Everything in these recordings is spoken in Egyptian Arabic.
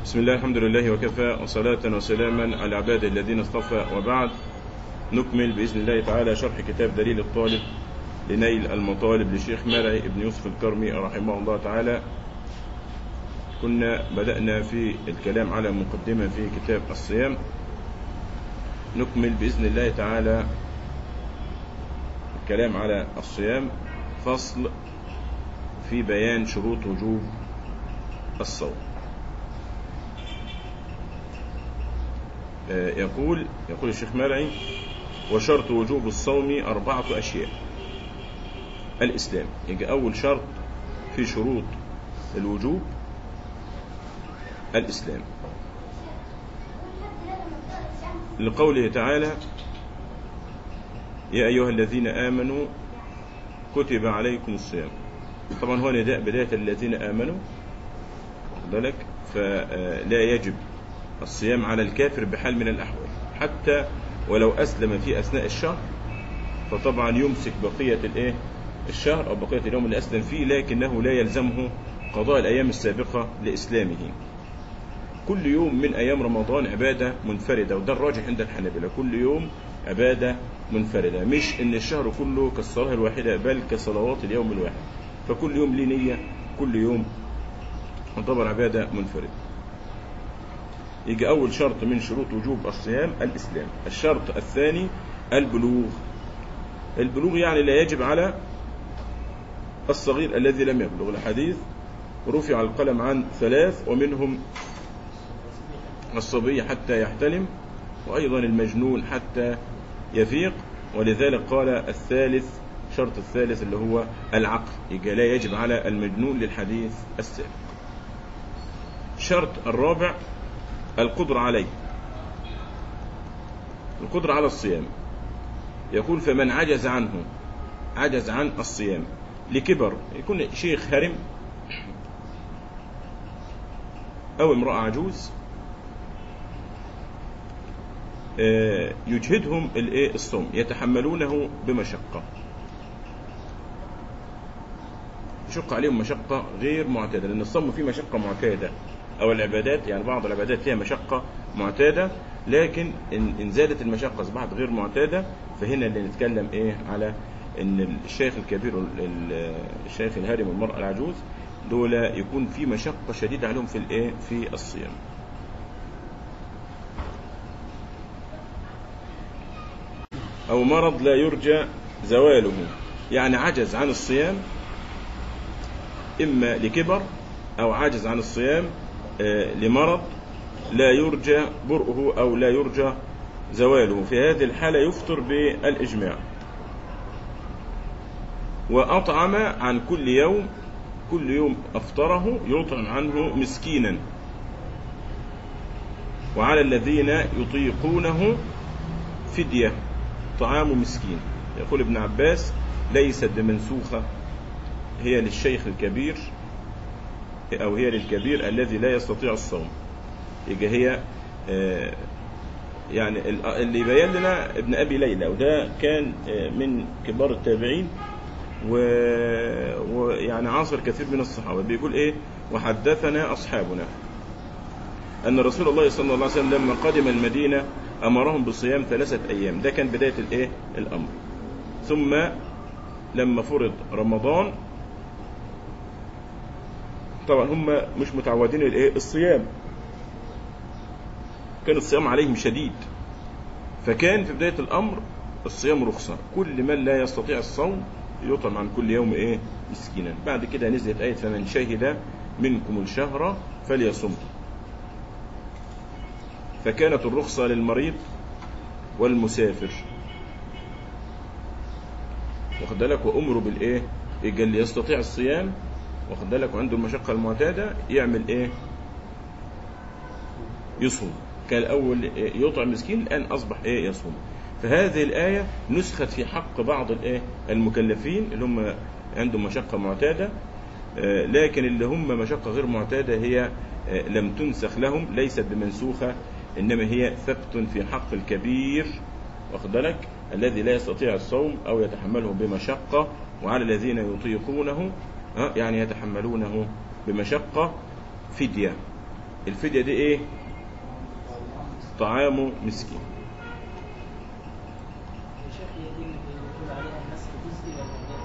بسم الله الحمد لله وكفى وصلاة وسلاما على عباد الذين اصطفى وبعد نكمل بإذن الله تعالى شرح كتاب دليل الطالب لنيل المطالب لشيخ مرعي بن يوسف الكرمي رحمه الله تعالى كنا بدأنا في الكلام على مقدمة في كتاب الصيام نكمل بإذن الله تعالى الكلام على الصيام فصل في بيان شروط وجوب الصوم يقول يقول الشيخ مرعي وشرط وجوب الصوم أربعة أشياء الإسلام يجي أول شرط في شروط الوجوب الإسلام لقوله تعالى يا أيها الذين آمنوا كتب عليكم الصيام طبعا هو نداء بداية الذين آمنوا ذلك فلا يجب الصيام على الكافر بحال من الأحوال حتى ولو أسلم في أثناء الشهر فطبعا يمسك بقية الإيه الشهر أو بقية اليوم اللي أسلم فيه لكنه لا يلزمه قضاء الأيام السابقة لإسلامه كل يوم من أيام رمضان عبادة منفردة وده الراجح عند الحنابلة كل يوم عبادة منفردة مش إن الشهر كله كالصلاة الواحدة بل كصلوات اليوم الواحد فكل يوم ليه نية كل يوم تعتبر عبادة منفردة يجي أول شرط من شروط وجوب الصيام الإسلام الشرط الثاني البلوغ البلوغ يعني لا يجب على الصغير الذي لم يبلغ الحديث رفع القلم عن ثلاث ومنهم الصبي حتى يحتلم وأيضا المجنون حتى يفيق ولذلك قال الثالث شرط الثالث اللي هو العقل يجي لا يجب على المجنون للحديث السابق الشرط الرابع القدرة عليه القدرة على الصيام يقول فمن عجز عنه عجز عن الصيام لكبر يكون شيخ هرم أو امرأة عجوز يجهدهم الايه الصوم يتحملونه بمشقة يشق عليهم مشقة غير معتادة لأن الصوم فيه مشقة معتادة أو العبادات يعني بعض العبادات فيها مشقة معتادة لكن إن, إن زادت المشقة أصبحت غير معتادة فهنا اللي نتكلم إيه على إن الشيخ الكبير الشيخ الهارم والمرأة العجوز دول يكون في مشقة شديدة عليهم في الإيه في الصيام أو مرض لا يرجى زواله يعني عجز عن الصيام إما لكبر أو عجز عن الصيام لمرض لا يرجى برؤه أو لا يرجى زواله في هذه الحالة يفطر بالإجماع وأطعم عن كل يوم كل يوم أفطره يطعم عنه مسكينا وعلى الذين يطيقونه فدية طعام مسكين يقول ابن عباس ليست بمنسوخة هي للشيخ الكبير أو هي للكبير الذي لا يستطيع الصوم يبقى هي يعني اللي بيان لنا ابن أبي ليلى وده كان من كبار التابعين ويعني عاصر كثير من الصحابة بيقول إيه وحدثنا أصحابنا أن رسول الله صلى الله عليه وسلم لما قدم المدينة أمرهم بصيام ثلاثة أيام ده كان بداية الإيه الأمر ثم لما فرض رمضان طبعا هم مش متعودين الايه الصيام كان الصيام عليهم شديد فكان في بداية الأمر الصيام رخصة كل من لا يستطيع الصوم يطعم عن كل يوم ايه مسكينا بعد كده نزلت آية فمن شهد منكم الشهر فليصم فكانت الرخصة للمريض والمسافر واخد بالك وأمره بالإيه يجي اللي يستطيع الصيام واخد بالك وعنده المشقة المعتادة يعمل إيه يصوم كان الأول يطعم مسكين الآن أصبح إيه يصوم فهذه الآية نسخت في حق بعض الإيه المكلفين اللي هم عندهم مشقة معتادة لكن اللي هم مشقة غير معتادة هي لم تنسخ لهم ليست بمنسوخة إنما هي ثبت في حق الكبير واخد بالك الذي لا يستطيع الصوم أو يتحمله بمشقة وعلى الذين يطيقونه يعني يتحملونه بمشقة فدية الفدية دي ايه طعام مسكين يا شيخ هي دي اللي بيقول عليها النسخ جزئي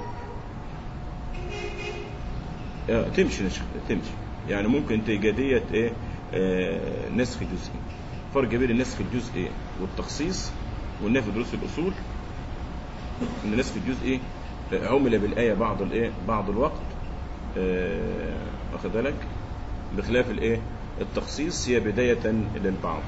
ولا غير؟ آه، تمشي نسخ تمشي يعني ممكن تيجي ديت ايه آه نسخ جزئي فرق بين النسخ الجزئي والتخصيص والنفي في دروس الاصول ان النسخ الجزئي آه، عمل بالايه بعض الايه بعض الوقت آه، واخد بالك بخلاف الايه التخصيص هي بدايه للبعض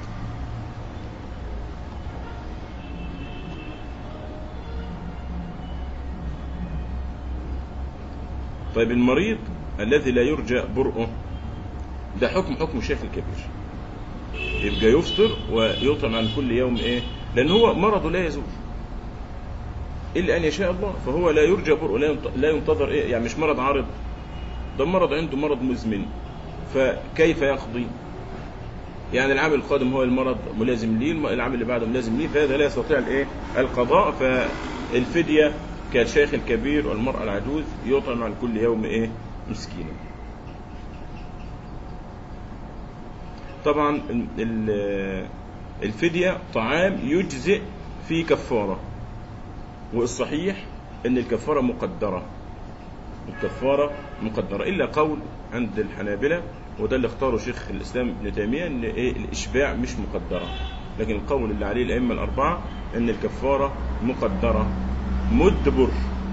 طيب المريض الذي لا يرجى برؤه ده حكم حكم الشيخ الكبير يبقى يفطر ويطعم عن كل يوم ايه لان هو مرضه لا يزول الا ان يشاء الله فهو لا يرجى برؤه لا ينت- لا ينتظر ايه يعني مش مرض عارض ده مرض عنده مرض مزمن فكيف يقضي يعني العام القادم هو المرض ملازم ليه الم- العام اللي بعده ملازم ليه فهذا لا يستطيع الايه القضاء فالفديه كالشيخ الكبير والمرأة العجوز يطعم عن كل يوم ايه مسكينا طبعا ال- ال- الفدية طعام يجزئ في كفارة والصحيح ان الكفارة مقدرة الكفارة مقدرة إلا قول عند الحنابلة وده اللي اختاره شيخ الإسلام ابن تيمية إن إيه الإشباع مش مقدرة لكن القول اللي عليه الأئمة الأربعة إن الكفارة مقدرة مد بر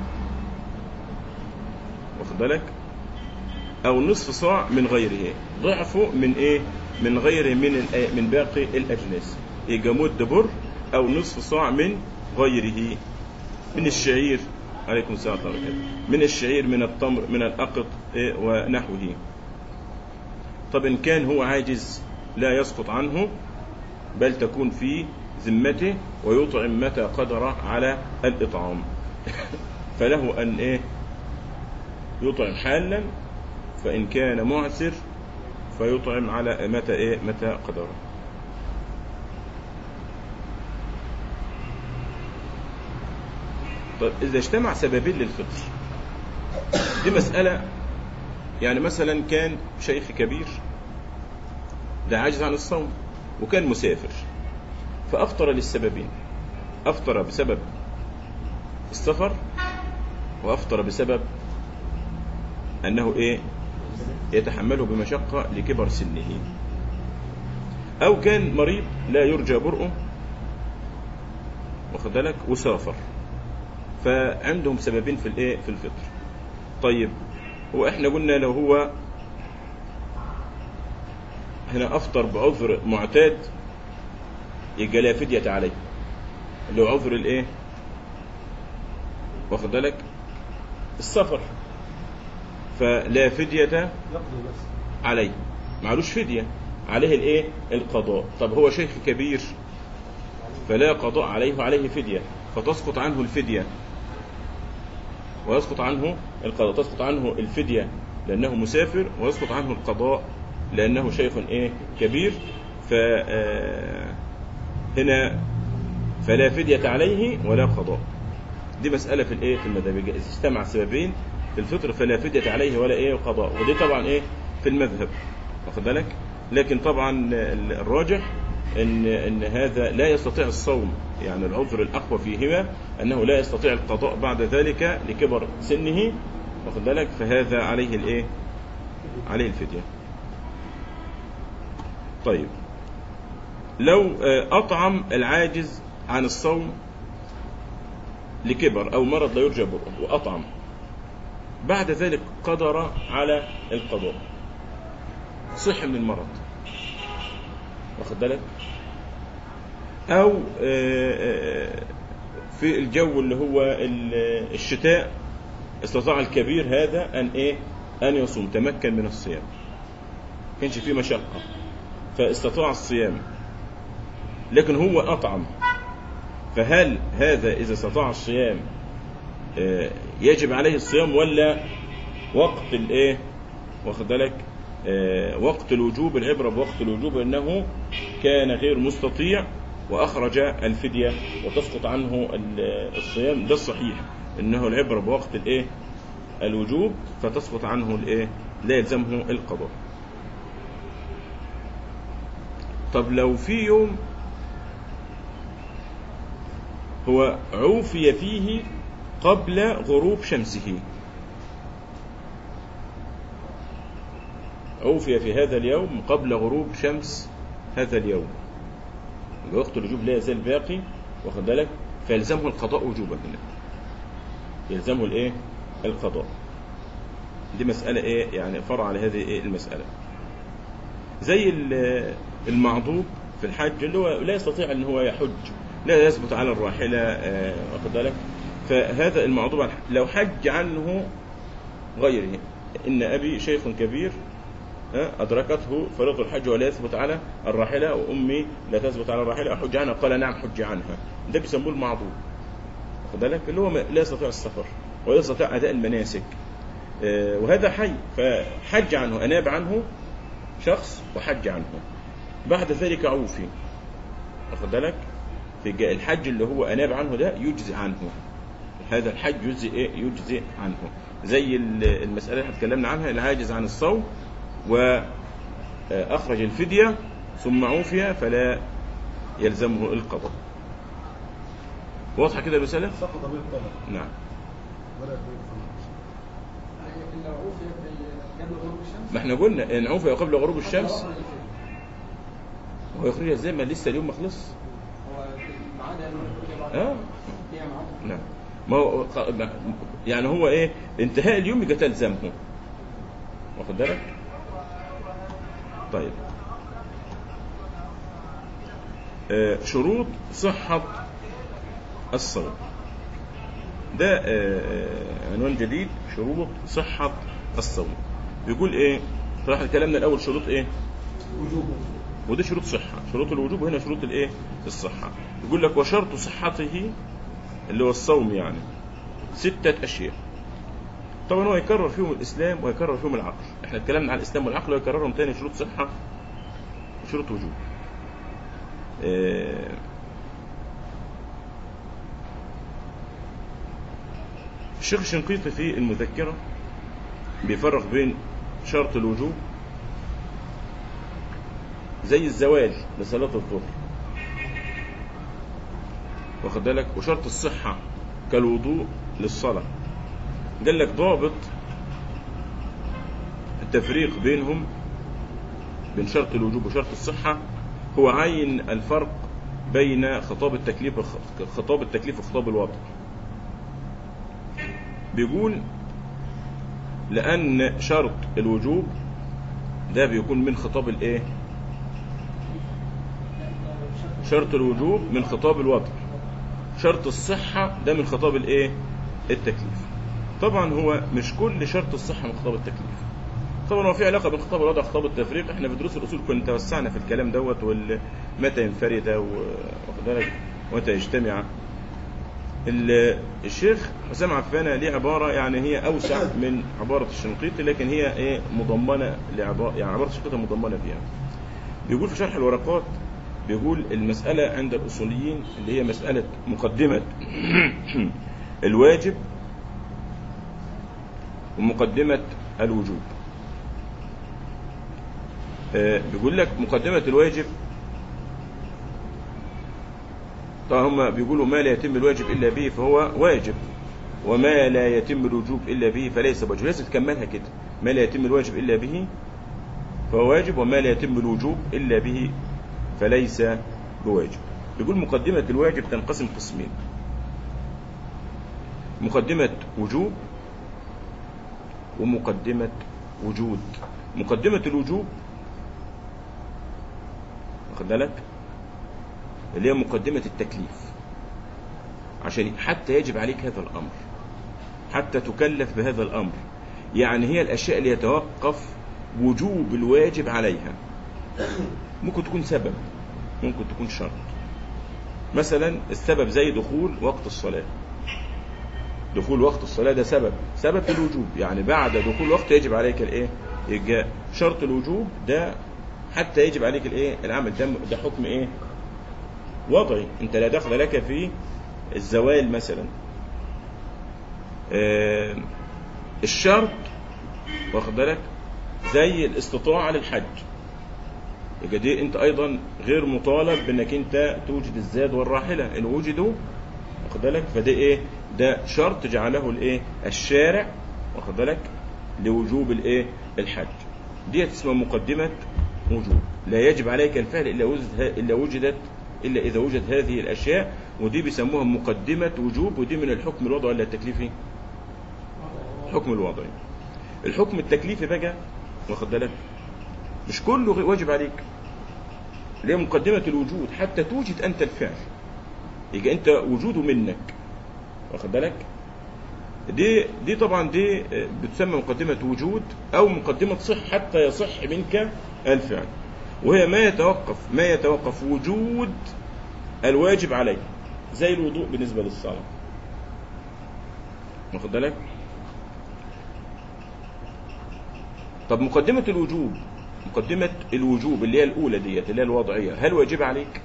واخد بالك أو نصف صاع من غيره ضعفه من إيه من غيره من الأ- من باقي الأجناس يبقى مد بر أو نصف صاع من غيره من الشعير عليكم السلام ورحمة الله وبركاته من الشعير من التمر من الأقط إيه، ونحوه طب إن كان هو عاجز لا يسقط عنه بل تكون في ذمته ويطعم متى قدر على الإطعام فله أن إيه يطعم حالا فإن كان معسر فيطعم على متى إيه متى قدر طيب إذا اجتمع سببين للفطر دي مسألة يعني مثلا كان شيخ كبير ده عاجز عن الصوم وكان مسافر فأفطر للسببين أفطر بسبب السفر وأفطر بسبب أنه إيه يتحمله بمشقة لكبر سنه أو كان مريض لا يرجى برؤه واخد بالك وسافر فعندهم سببين في الايه في الفطر طيب واحنا قلنا لو هو هنا افطر بعذر معتاد يبقى لا فدية عليه اللي هو عذر الايه واخد بالك السفر فلا فدية يقضي بس عليه معلوش فدية عليه الايه القضاء طب هو شيخ كبير فلا قضاء عليه وعليه فدية فتسقط عنه الفدية ويسقط عنه القضاء تسقط عنه الفدية لأنه مسافر ويسقط عنه القضاء لأنه شيخ إيه كبير ف آه، هنا فلا فدية عليه ولا قضاء دي مسألة في الإيه في المذهب إذا اجتمع سببين في الفطر فلا فدية عليه ولا إيه قضاء ودي طبعا إيه في المذهب واخد بالك لكن طبعا الراجح ان ان هذا لا يستطيع الصوم يعني العذر الاقوى فيهما انه لا يستطيع القضاء بعد ذلك لكبر سنه واخد بالك فهذا عليه الايه عليه الفديه طيب لو آه، اطعم العاجز عن الصوم لكبر او مرض لا يرجى برؤه واطعم بعد ذلك قدر على القضاء صح من المرض واخد بالك او آه، آه، في الجو اللي هو ال- الشتاء استطاع الكبير هذا ان ايه ان يصوم تمكن من الصيام كانش فيه مشقه فاستطاع الصيام لكن هو اطعم فهل هذا اذا استطاع الصيام آه، يجب عليه الصيام ولا وقت الايه واخد بالك آه، وقت الوجوب العبرة بوقت الوجوب أنه كان غير مستطيع وأخرج الفدية وتسقط عنه ال- الصيام ده الصحيح أنه العبرة بوقت الإيه الوجوب فتسقط عنه الإيه لا يلزمه القضاء طب لو في يوم هو عوفي فيه قبل غروب شمسه عوفي في هذا اليوم قبل غروب شمس هذا اليوم يبقى وقت الوجوب لا يزال باقي واخد بالك فيلزمه القضاء وجوبا هنا يلزمه الايه القضاء دي مسألة ايه يعني فرع على هذه ايه المسألة زي ال- المعضوب في الحج اللي هو لا يستطيع ان هو يحج لا يثبت على الراحلة آه، واخد بالك فهذا المعضوب عن- لو حج عنه غيره ان ابي شيخ كبير ها، أدركته فريضة الحج ولا يثبت على الراحلة وأمي لا تثبت على الراحلة أحج عنها قال نعم حج عنها ده بيسموه المعضوب واخد بالك اللي هو ما- لا يستطيع السفر ولا يستطيع أداء المناسك آه، وهذا حي فحج عنه أناب عنه شخص وحج عنه بعد ذلك عوفي واخد بالك في الج- الحج اللي هو أناب عنه ده يجزي عنه هذا الحج يجزي ايه يجزي عنه زي ال- المسألة اللي احنا اتكلمنا عنها العاجز عن الصوم وأخرج الفدية ثم عوفي فلا يلزمه القضاء واضحة كده المسألة؟ سقط به الطلب نعم ولا يكون الخلاص لو عوفي قبل غروب الشمس ما احنا قلنا ان عوفي قبل غروب الشمس أخرج الفيل. هو يخرجها ازاي ما لسه اليوم ما خلص هو الميعاد قال له يخرج بعد- اه ليها ميعاد نعم ما هو خ- ما- يعني هو ايه انتهاء اليوم يبقى تلزمه واخد بالك طيب آه، شروط صحة الصوم ده آه، آه، عنوان جديد شروط صحة الصوم بيقول ايه طبعا كلامنا الاول شروط ايه وجوبه ودي شروط صحة شروط الوجوب وهنا شروط الايه الصحة يقول لك وشرط صحته اللي هو الصوم يعني ستة أشياء طبعا هو يكرر فيهم الإسلام ويكرر فيهم العقل احنا اتكلمنا عن الإسلام والعقل ويكررهم تاني شروط صحة وشروط وجوب آه، الشيخ الشنقيطي في المذكرة بيفرق بين شرط الوجوب زي الزوال لصلاة الظهر واخد بالك وشرط الصحة كالوضوء للصلاة قال لك ضابط التفريق بينهم بين شرط الوجوب وشرط الصحة هو عين الفرق بين خطاب التكليف وخ- خطاب التكليف وخطاب الوضع بيقول لأن شرط الوجوب ده بيكون من خطاب الايه شرط الوجوب من خطاب الوضع شرط الصحة ده من خطاب الايه التكليف طبعا هو مش كل شرط الصحة من خطاب التكليف طبعا هو في علاقة بين خطاب الوضع وخطاب التفريق احنا في دروس الأصول كنا توسعنا في الكلام دوت وال- متى ينفرد و- واخد بالك ومتى يجتمع ال- الشيخ حسام عفانة ليه عبارة يعني هي أوسع من عبارة الشنقيطي لكن هي ايه مضمنة لعبارة يعني عبارة الشنقيطي مضمنة فيها بيقول في شرح الورقات بيقول المسألة عند الأصوليين اللي هي مسألة مقدمة الواجب ومقدمة الوجوب آه، بيقول لك مقدمة الواجب طبعا هم بيقولوا ما لا يتم الواجب إلا به فهو واجب وما لا يتم الوجوب إلا به فليس بواجب لازم تكملها كده ما لا يتم الواجب إلا به فهو واجب وما لا يتم الوجوب إلا به فليس بواجب يقول مقدمة الواجب تنقسم قسمين مقدمة وجوب ومقدمة وجود مقدمة الوجوب واخد بالك اللي هي مقدمة التكليف عشان حتى يجب عليك هذا الأمر حتى تكلف بهذا الأمر يعني هي الأشياء اللي يتوقف وجوب الواجب عليها ممكن تكون سبب ممكن تكون شرط مثلا السبب زي دخول وقت الصلاة دخول وقت الصلاة ده سبب سبب الوجوب يعني بعد دخول وقت يجب عليك الايه الجاء شرط الوجوب ده حتى يجب عليك الايه العمل ده ده حكم ايه وضعي انت لا دخل لك في الزوال مثلا آه الشرط واخد بالك زي الاستطاعة للحج يبقى دي انت ايضا غير مطالب بانك انت توجد الزاد والراحله ان وجدوا واخد بالك فده ايه ده شرط جعله الايه الشارع واخد بالك لوجوب الايه الحج دي اسمها مقدمه وجوب لا يجب عليك الفعل الا وجد الا وجدت الا اذا وجد هذه الاشياء ودي بيسموها مقدمه وجوب ودي من الحكم الوضعي ولا التكليفي الحكم الوضعي الحكم التكليفي بقى واخد بالك مش كله غ- واجب عليك اللي هي مقدمة الوجود حتى توجد أنت الفعل يبقى أنت وجوده منك واخد بالك دي دي طبعا دي آه، بتسمى مقدمة وجود أو مقدمة صح حتى يصح منك الفعل وهي ما يتوقف ما يتوقف وجود الواجب عليه زي الوضوء بالنسبة للصلاة واخد بالك طب مقدمة الوجوب مقدمة الوجوب اللي هي الأولى ديت اللي هي الوضعية هل واجب عليك؟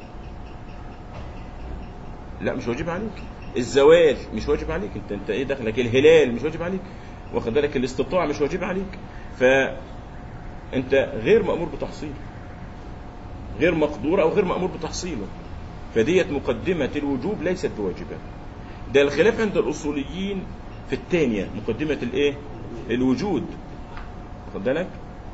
لا مش واجب عليك الزواج مش واجب عليك انت انت ايه دخلك الهلال مش واجب عليك واخد بالك الاستطاعة مش واجب عليك فانت غير مأمور بتحصيله غير مقدور او غير مأمور بتحصيله فديت مقدمة الوجوب ليست بواجبة ده الخلاف عند الأصوليين في الثانية مقدمة الايه الوجود واخد بالك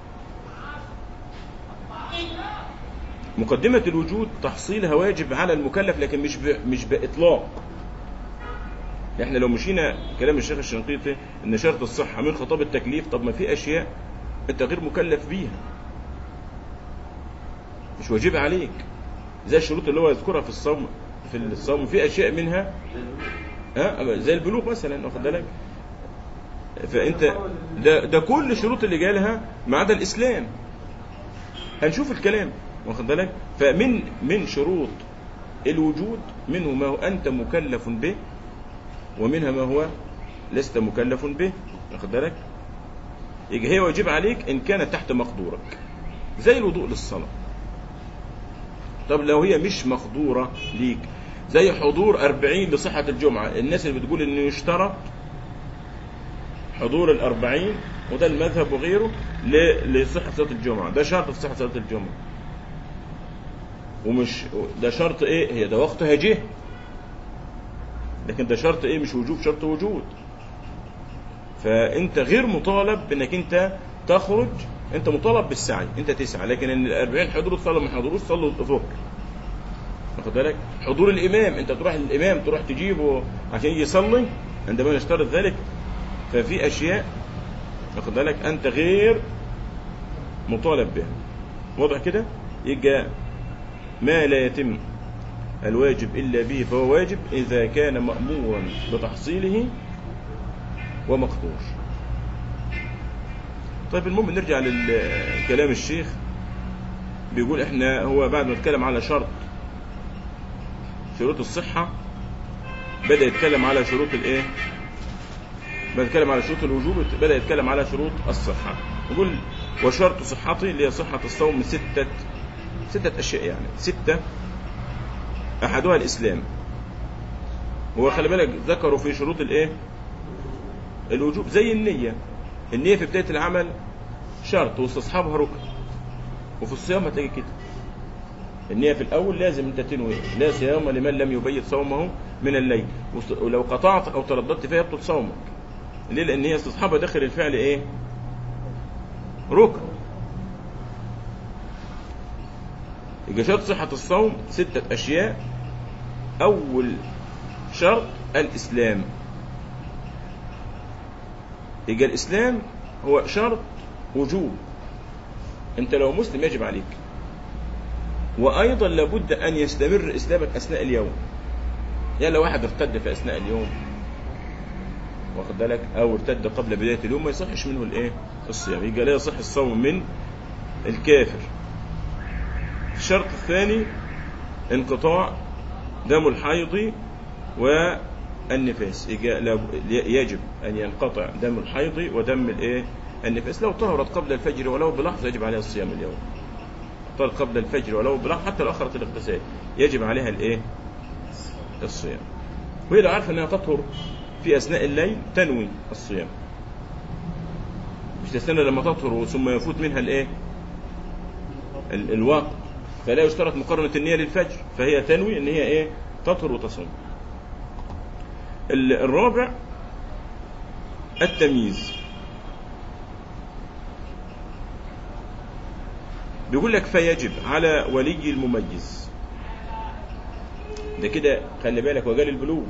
مقدمة الوجود تحصيلها واجب على المكلف لكن مش ب... مش بإطلاق احنا لو مشينا كلام الشيخ الشنقيطي ان شرط الصحة من خطاب التكليف طب ما في اشياء انت غير مكلف بيها مش واجب عليك زي الشروط اللي هو يذكرها في الصوم في الصوم في اشياء منها ها زي البلوغ مثلا واخد بالك فانت ده ده كل الشروط اللي جالها ما عدا الاسلام هنشوف الكلام واخد بالك فمن من شروط الوجود منه ما هو انت مكلف به ومنها ما هو لست مكلف به واخد بالك يبقى هي واجب عليك ان كانت تحت مقدورك زي الوضوء للصلاه طب لو هي مش مقدوره ليك زي حضور أربعين لصحة الجمعة الناس اللي بتقول انه يشترط حضور الأربعين وده المذهب وغيره ل- لصحة صلاة الجمعة ده شرط في صحة صلاة الجمعة ومش ده شرط ايه هي ده وقتها جه لكن ده شرط ايه مش وجوب شرط وجود فانت غير مطالب بانك انت تخرج انت مطالب بالسعي انت تسعى لكن ان الأربعين حضروا تصلوا ما حضروش صلوا الظهر واخد بالك حضور الامام انت تروح للامام تروح تجيبه عشان يجي يصلي عندما يشترط ذلك ففي اشياء واخد بالك انت غير مطالب بها واضح كده يبقى ما لا يتم الواجب الا به فهو واجب اذا كان مامورا بتحصيله ومقدور طيب المهم نرجع لكلام الشيخ بيقول احنا هو بعد ما اتكلم على شرط شروط الصحة بدأ يتكلم على شروط الايه بدأ يتكلم على شروط الوجوب بدأ يتكلم على شروط الصحة يقول وشرط صحتي اللي هي صحة الصوم من ستة ستة أشياء يعني ستة أحدها الإسلام هو خلي بالك ذكروا في شروط الايه الوجوب زي النية النية في بداية العمل شرط واستصحابها ركن وفي الصيام هتلاقي كده النية في الأول لازم أنت تنوي لا صيام لمن لم يبيت صومه من الليل وص- ولو قطعت أو ترددت فيها يبطل صومك ليه؟ لأن هي استصحابها داخل الفعل إيه؟ ركن يبقى شرط صحة الصوم ستة أشياء أول شرط الإسلام يبقى الإسلام هو شرط وجوب أنت لو مسلم يجب عليك وأيضا لابد أن يستمر إسلامك أثناء اليوم يعني لو واحد ارتد في أثناء اليوم واخد بالك أو ارتد قبل بداية اليوم ما يصحش منه الإيه؟ الصيام يبقى لا يصح الصوم من الكافر الشرط الثاني انقطاع دم الحيض والنفاس يجا- لاب- يجب أن ينقطع دم الحيض ودم الإيه؟ النفاس لو طهرت قبل الفجر ولو بلحظة يجب عليها الصيام اليوم طهرت قبل الفجر ولو بلحظة حتى لو أخرت الاغتسال يجب عليها الإيه؟ الصيام وهي لو عارفة أنها تطهر في أثناء الليل تنوي الصيام مش تستنى لما تطهر ثم يفوت منها الإيه؟ ال- الوقت فلا يشترط مقارنة النية للفجر فهي تنوي ان هي ايه تطهر وتصوم ال- الرابع التمييز بيقول لك فيجب على ولي المميز ده كده خلي بالك وقال البلوغ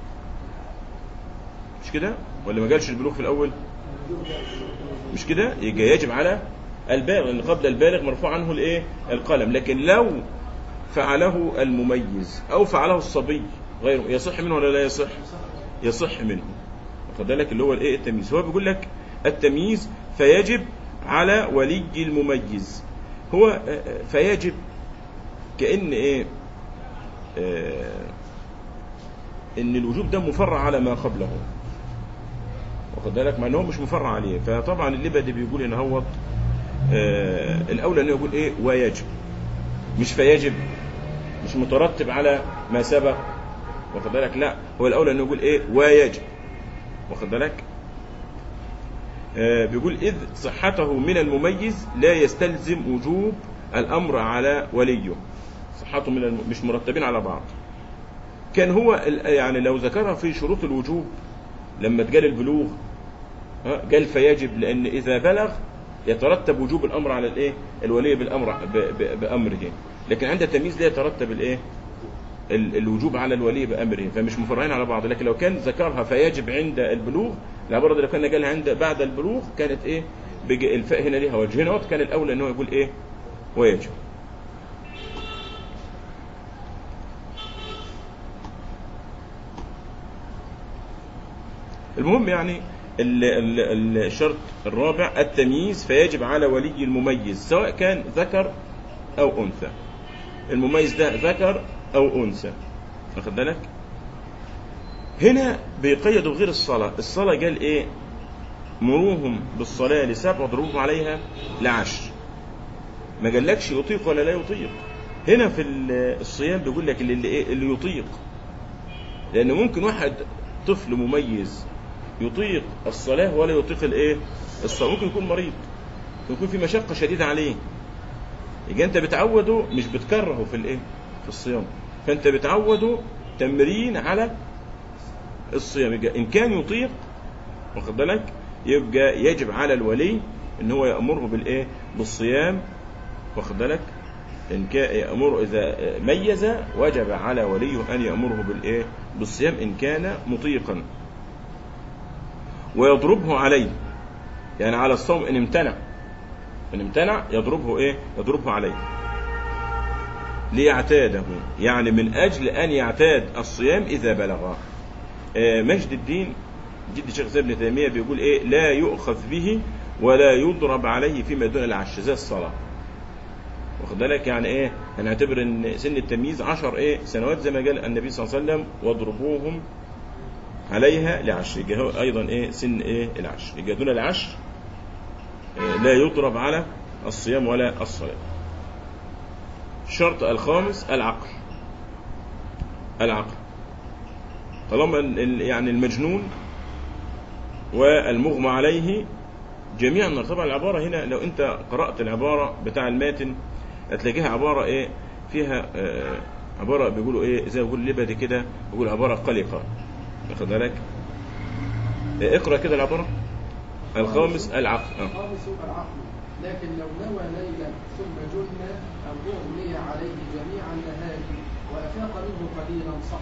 مش كده ولا ما قالش البلوغ في الاول مش كده يبقى يجب على البالغ لان قبل البالغ مرفوع عنه الايه القلم لكن لو فعله المميز او فعله الصبي غيره يصح منه ولا لا يصح يصح منه واخد بالك اللي هو الايه التمييز هو بيقول لك التمييز فيجب على ولي المميز هو آه، آه، فيجب كأن ايه آه، ان الوجوب ده مفرع على ما قبله واخد بالك مع ان هو مش مفرع عليه فطبعا اللبدي بيقول ان هو آه الاولى انه يقول ايه ويجب مش فيجب مش مترتب على ما سبق واخد بالك لا هو الاولى انه يقول ايه ويجب واخد بالك آه بيقول اذ صحته من المميز لا يستلزم وجوب الامر على وليه صحته من الم... مش مرتبين على بعض كان هو ال- يعني لو ذكرها في شروط الوجوب لما اتقال البلوغ ها، قال فيجب لان اذا بلغ يترتب وجوب الامر على الايه الولي بالامر ب- ب- بامره لكن عند التمييز لا يترتب الايه ال- الوجوب على الولي بامره فمش مفرعين على بعض لكن لو كان ذكرها فيجب عند البلوغ العباره دي لو كان قالها عند بعد البلوغ كانت ايه بج- الفاء هنا ليها وجه هنا كان الاولى ان هو يقول ايه ويجب المهم يعني ال- ال- ال- الشرط الرابع التمييز فيجب على ولي المميز سواء كان ذكر او انثى المميز ده ذكر او انثى واخد بالك هنا بيقيدوا غير الصلاة الصلاة قال ايه مروهم بالصلاة لسبع واضربوهم عليها لعشر ما قالكش يطيق ولا لا يطيق هنا في ال- الصيام بيقول لك اللي, اللي, إيه؟ اللي يطيق لأن ممكن واحد طفل مميز يطيق الصلاة ولا يطيق الايه الصلاة ممكن يكون مريض ممكن يكون في مشقة شديدة عليه يبقى انت بتعوده مش بتكرهه في الايه في الصيام فانت بتعوده تمرين على الصيام يبقى ان كان يطيق واخد بالك يبقى يجب على الولي ان هو يامره بالايه بالصيام واخد بالك ان كان يامر اذا ميز وجب على وليه ان يامره بالايه بالصيام ان كان مطيقا ويضربه عليه يعني على الصوم ان امتنع ان امتنع يضربه ايه يضربه عليه ليعتاده يعني من اجل ان يعتاد الصيام اذا بلغ آه، مجد الدين جد الشيخ زي ابن تيميه بيقول ايه لا يؤخذ به ولا يضرب عليه فيما دون العش زي الصلاه واخد بالك يعني ايه هنعتبر ان سن التمييز عشر ايه سنوات زي ما قال النبي صلى الله عليه وسلم واضربوهم عليها لعشر يبقى هو ايضا ايه سن ايه العشر يبقى دون العشر آه، لا يضرب على الصيام ولا الصلاه الشرط الخامس العقل العقل طالما ال- ال- يعني المجنون والمغمى عليه جميعا طبعا العبارة هنا لو انت قرأت العبارة بتاع الماتن هتلاقيها عبارة ايه فيها آه عبارة بيقولوا ايه زي ما بيقول لبدي كده بيقول عبارة قلقة واخد بالك آه، اقرأ كده العبارة الخامس العقل آه. الخامس العقل لكن لو نوى ليلا ثم جن أو أغمي عليه جميع النهار وأفاق منه قليلا صح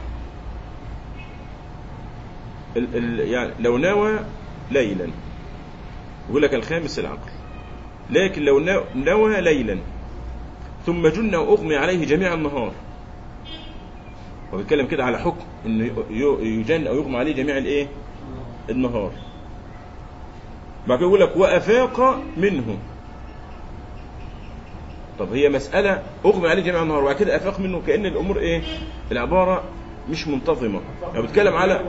ال ال يعني لو نوى ليلا يقول لك الخامس العقل لكن لو نو- نوى ليلا ثم جن واغمي عليه جميع النهار هو بيتكلم كده على حكم انه ي- ي- يجن او يغمى عليه جميع الايه النهار بعد كده يقول لك وافاق منه طب هي مسألة أغمي عليه جميع النهار وبعد كده أفاق منه كأن الأمور إيه؟ العبارة مش منتظمة يعني بيتكلم على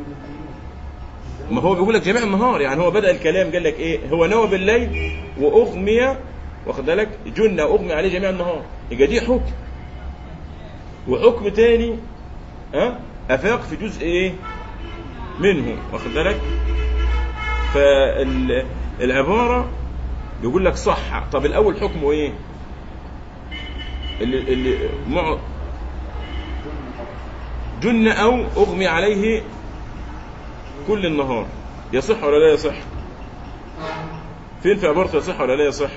ما هو بيقول لك جميع النهار يعني هو بدأ الكلام قال لك ايه هو نوى بالليل واغمي واخد بالك جن واغمي عليه جميع النهار يبقى دي حكم وحكم تاني ها افاق في جزء ايه منه واخد بالك فالعبارة بيقول لك صح طب الاول حكمه ايه اللي اللي مع جن او اغمي عليه كل النهار يصح ولا لا يصح فين في عبارة يصح ولا لا يصح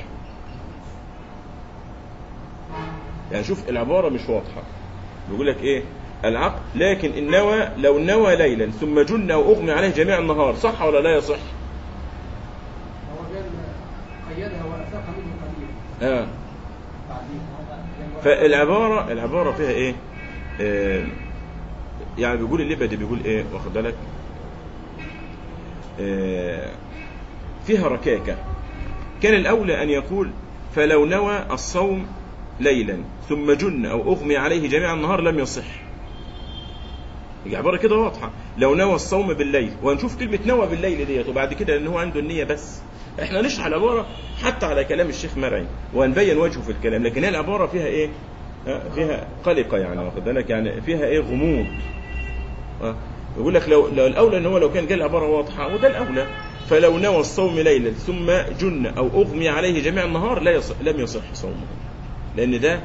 يعني شوف العبارة مش واضحة بيقول لك ايه العقل لكن إن نوى لو نوى ليلا ثم جن او اغمي عليه جميع النهار صح ولا لا يصح هو قال قيدها وافاق منه قليلا اه بعدين فالعبارة العبارة فيها ايه آه يعني بيقول الليبة بيقول ايه واخد بالك آه فيها ركاكة كان الأولى أن يقول فلو نوى الصوم ليلا ثم جن أو أغمي عليه جميع النهار لم يصح عبارة كده واضحة لو نوى الصوم بالليل وهنشوف كلمة نوى بالليل ديت وبعد كده لأن هو عنده النية بس احنا نشرح العبارة حتى على كلام الشيخ مرعي وهنبين وجهه في الكلام لكن هي العبارة فيها ايه ها، فيها قلقة يعني واخد بالك يعني فيها ايه غموض اه، يقول لك لو, لو الاولى ان هو لو كان قال عبارة واضحة وده الاولى فلو نوى الصوم ليلا ثم جن او اغمي عليه جميع النهار لا يصح لم يصح صومه لان ده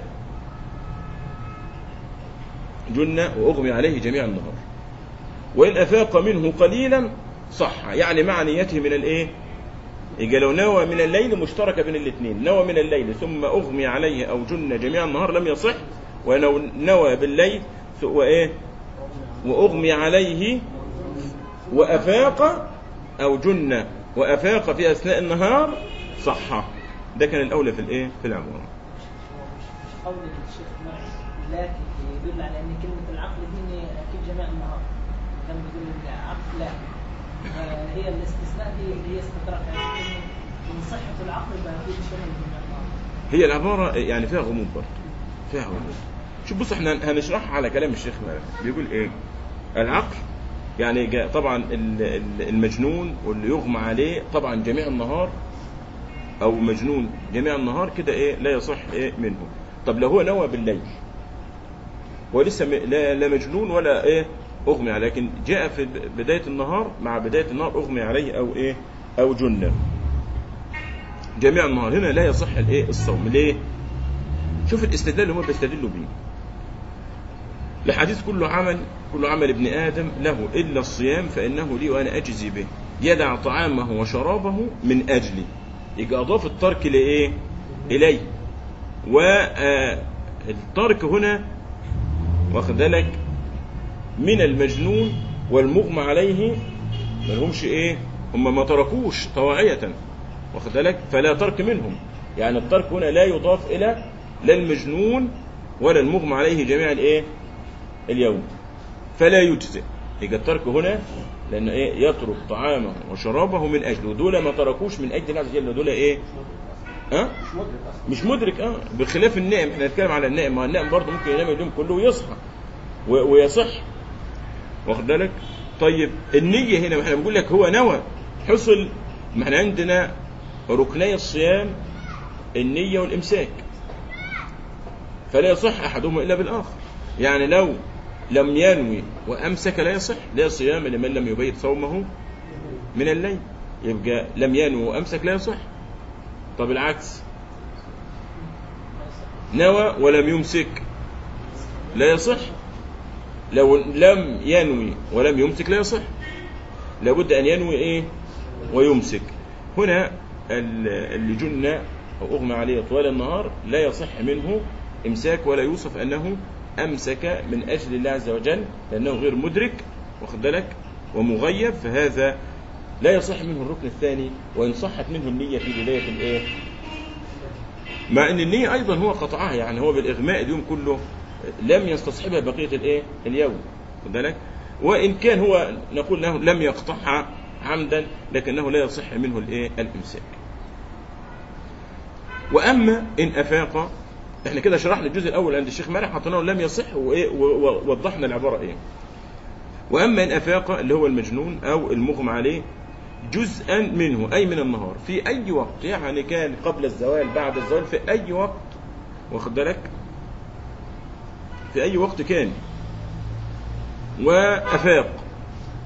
جن واغمي عليه جميع النهار وان افاق منه قليلا صح يعني مع نيته من الايه يبقى لو نوى من الليل مشتركة بين الاثنين نوى من الليل ثم أغمي عليه أو جن جميع النهار لم يصح ولو نوى بالليل ث- وإيه وأغمي عليه وأفاق أو جن وأفاق في أثناء النهار صح ده كان الأولى في الإيه في العبارة قول الشيخ مرعي لكن يدل على ان كلمه العقل دي اكيد جميع النهار كان بيقول العقل لا آه، هي الاستثناء دي اللي هي استدراك يعني كلمة من صحه العقل يبقى اكيد شمل جميع النهار هي العبارة يعني فيها غموض برضه فيها غموض شوف بص احنا هنشرحها على كلام الشيخ مالك بيقول ايه العقل يعني جاء طبعا ال- ال- المجنون واللي يغمى عليه طبعا جميع النهار او مجنون جميع النهار كده ايه لا يصح ايه منه طب لو هو نوى بالليل هو لسه م- لا, لا مجنون ولا ايه اغمي عليه لكن جاء في ب- بداية النهار مع بداية النهار اغمي عليه او ايه او جنة جميع النهار هنا لا يصح الايه الصوم ليه شوف الاستدلال اللي هم بيستدلوا بيه الحديث كله عمل كل عمل ابن ادم له الا الصيام فانه لي وانا اجزي به يدع طعامه وشرابه من اجلي يبقى اضاف الترك لايه الي والترك هنا واخد بالك من المجنون والمغمى عليه ما لهمش ايه هم ما تركوش طواعية واخد بالك فلا ترك منهم يعني الترك هنا لا يضاف الى لا المجنون ولا المغمى عليه جميع الايه اليوم فلا يجزئ يبقى الترك هنا لان ايه يترك طعامه وشرابه من اجله دول ما تركوش من اجل الله عز وجل دول ايه ها مش مدرك اصلا مش مدرك اه بخلاف النائم احنا نتكلم على النائم ما النائم برضه ممكن ينام اليوم كله ويصحى و- ويصح واخد بالك طيب النية هنا ما احنا بنقول لك هو نوى حصل ما احنا عندنا ركني الصيام النية والإمساك فلا يصح أحدهما إلا بالآخر يعني لو لم ينوي وأمسك لا يصح لا صيام لمن لم يبيت صومه من الليل يبقى لم ينوي وأمسك لا يصح طب العكس نوى ولم يمسك لا يصح لو لم ينوي ولم يمسك لا يصح لابد أن ينوي إيه ويمسك هنا ال- اللي جن أو أغمى عليه طوال النهار لا يصح منه إمساك ولا يوصف أنه أمسك من أجل الله عز وجل لأنه غير مدرك واخد بالك ومغيب فهذا لا يصح منه الركن الثاني وإن صحت منه النية في بداية الإيه مع ان النية ايضا هو قطعها يعني هو بالاغماء اليوم كله لم يستصحبها بقية الايه اليوم خد بالك وان كان هو نقول له لم يقطعها عمدا لكنه لا يصح منه الايه الامساك واما ان افاق احنا كده شرحنا الجزء الاول عند الشيخ مالك حطيناه لم يصح وايه و- و- ووضحنا العباره ايه واما ان افاق اللي هو المجنون او المغمى عليه جزءا منه أي من النهار في أي وقت يعني كان قبل الزوال بعد الزوال في أي وقت واخد بالك في أي وقت كان وأفاق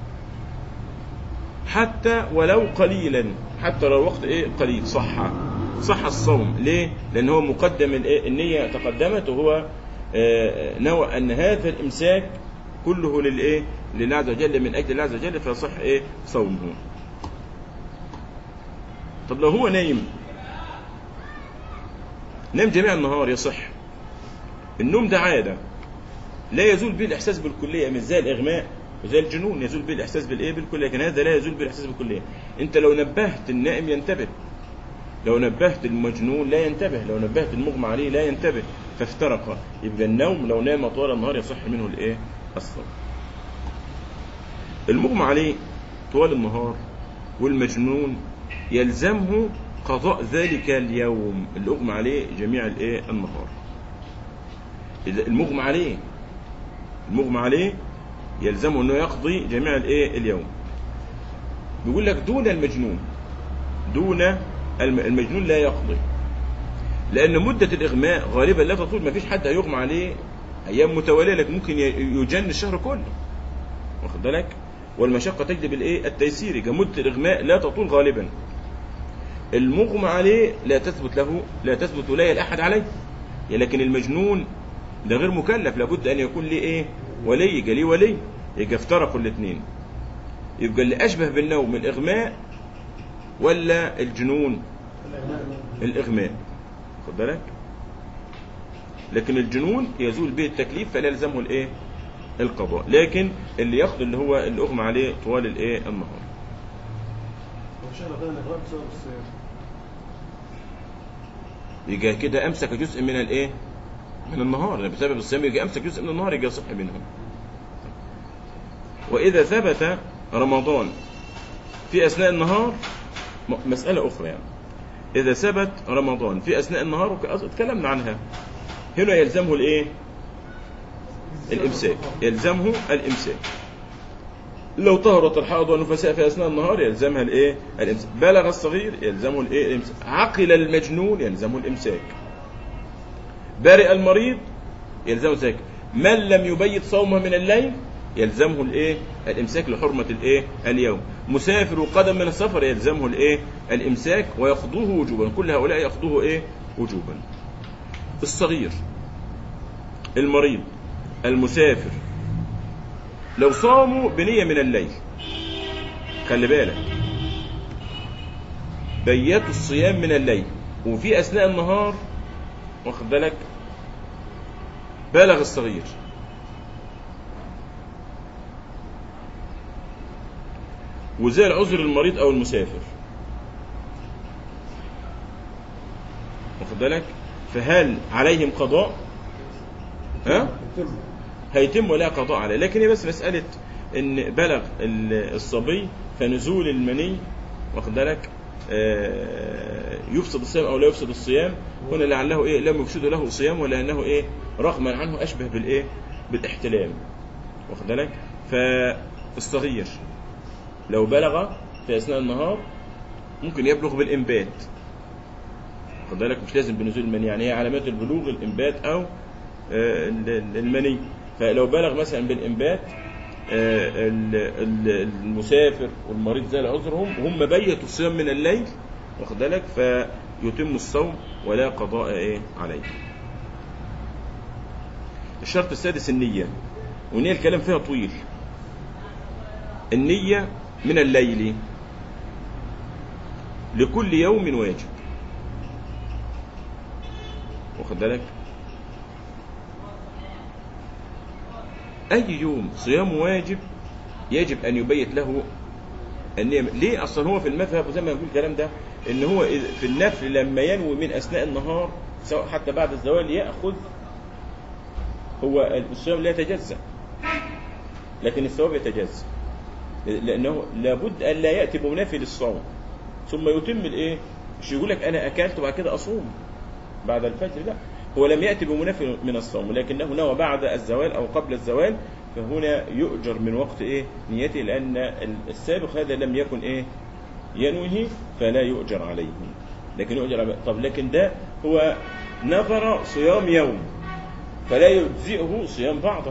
حتى ولو قليلا حتى لو الوقت إيه قليل صح صح الصوم ليه لان هو مقدم الإيه؟ النيه تقدمت وهو آه، نوى ان هذا الامساك كله للايه لله عز وجل من اجل الله عز وجل فيصح ايه صومه طب لو هو نايم نام جميع النهار يصح النوم ده عاده لا يزول به الاحساس بالكليه مش زي الاغماء وزي الجنون يزول به الاحساس بالايه بالكليه لكن هذا لا يزول به الاحساس بالكليه انت لو نبهت النائم ينتبه لو نبهت المجنون لا ينتبه لو نبهت المغمى عليه لا ينتبه فافترق يبقى النوم لو نام طوال النهار يصح منه الايه الصوم المغمى عليه طوال النهار والمجنون يلزمه قضاء ذلك اليوم اللي اغمى عليه جميع الايه النهار إذا المغمى عليه المغمى عليه يلزمه انه يقضي جميع الايه اليوم بيقول لك دون المجنون دون الم- المجنون لا يقضي لان مده الاغماء غالبا لا تطول ما فيش حد هيغمى عليه ايام متواليه لكن ممكن ي- يجن الشهر كله واخد بالك والمشقه تجلب الايه التيسير يبقى مده الاغماء لا تطول غالبا المغمى عليه لا تثبت له لا تثبت ولايه الاحد عليه يا لكن المجنون ده غير مكلف لابد ان يكون ليه ايه ولي يبقى ليه ولي يبقى افترقوا الاثنين يبقى اللي اشبه بالنوم الاغماء ولا الجنون الاغماء خد بالك لكن الجنون يزول به التكليف فلا يلزمه الايه القضاء لكن اللي يقضي اللي هو اللي اغمى عليه طوال الايه النهار وشهر ده الإغراء بسبب الصيام يبقى كده امسك جزء من الايه من النهار يعني بسبب الصيام يجي امسك جزء من النهار يجي يصح منه واذا ثبت رمضان في اثناء النهار م- مساله اخرى يعني اذا ثبت رمضان في اثناء النهار وك- اتكلمنا عنها هنا يلزمه الايه الامساك يلزمه الامساك لو طهرت الحائض والنفساء في اثناء النهار يلزمها الايه الامساك بلغ الصغير يلزمه الايه الامساك عقل المجنون يلزمه الامساك برئ المريض يلزمه ذلك من لم يبيت صومه من الليل يلزمه الايه الامساك لحرمه الايه اليوم مسافر وقدم من السفر يلزمه الايه الامساك ويقضوه وجوبا كل هؤلاء يقضوه ايه وجوبا الصغير المريض المسافر لو صاموا بنية من الليل خلي بالك بيتوا الصيام من الليل وفي أثناء النهار واخد بالك بالغ الصغير وزي العذر المريض أو المسافر واخد بالك فهل عليهم قضاء ها يتم هيتم ولا قضاء عليه لكن هي بس مسألة ان بلغ ال- الصبي فنزول المني واخد بالك آه، يفسد الصيام او لا يفسد الصيام هنا لعله ايه لم يفسد له صيام ولانه ايه رغما عنه اشبه بالايه بالاحتلام واخد بالك فالصغير لو بلغ في اثناء النهار ممكن يبلغ بالانبات واخد بالك مش لازم بنزول المني يعني هي علامات البلوغ الانبات او آه، ال- ال- المني فلو بلغ مثلا بالانبات آه، ال- ال- المسافر والمريض زال عذرهم وهم بيتوا الصيام من الليل واخد بالك فيتم الصوم ولا قضاء ايه عليه الشرط السادس النية والنية الكلام فيها طويل النية من الليل لكل يوم واجب واخد بالك أي يوم صيام واجب يجب أن يبيت له النية ليه أصلا هو في المذهب وزي ما يقول الكلام ده إن هو إذ- في النفل لما ينوي من أثناء النهار سواء حتى بعد الزوال يأخذ هو الصيام لا يتجزأ لكن الثواب يتجزأ لأنه لابد أن لا يأتي بمنافي للصوم ثم يتم الإيه؟ مش يقول لك أنا أكلت وبعد كده أصوم بعد الفجر لا هو لم يأتي بمنافي من الصوم ولكنه نوى بعد الزوال أو قبل الزوال فهنا يؤجر من وقت إيه نيته لأن السابق هذا لم يكن إيه ينويه فلا يؤجر عليه لكن يؤجر على طب لكن ده هو نظر صيام يوم فلا يجزئه صيام بعضه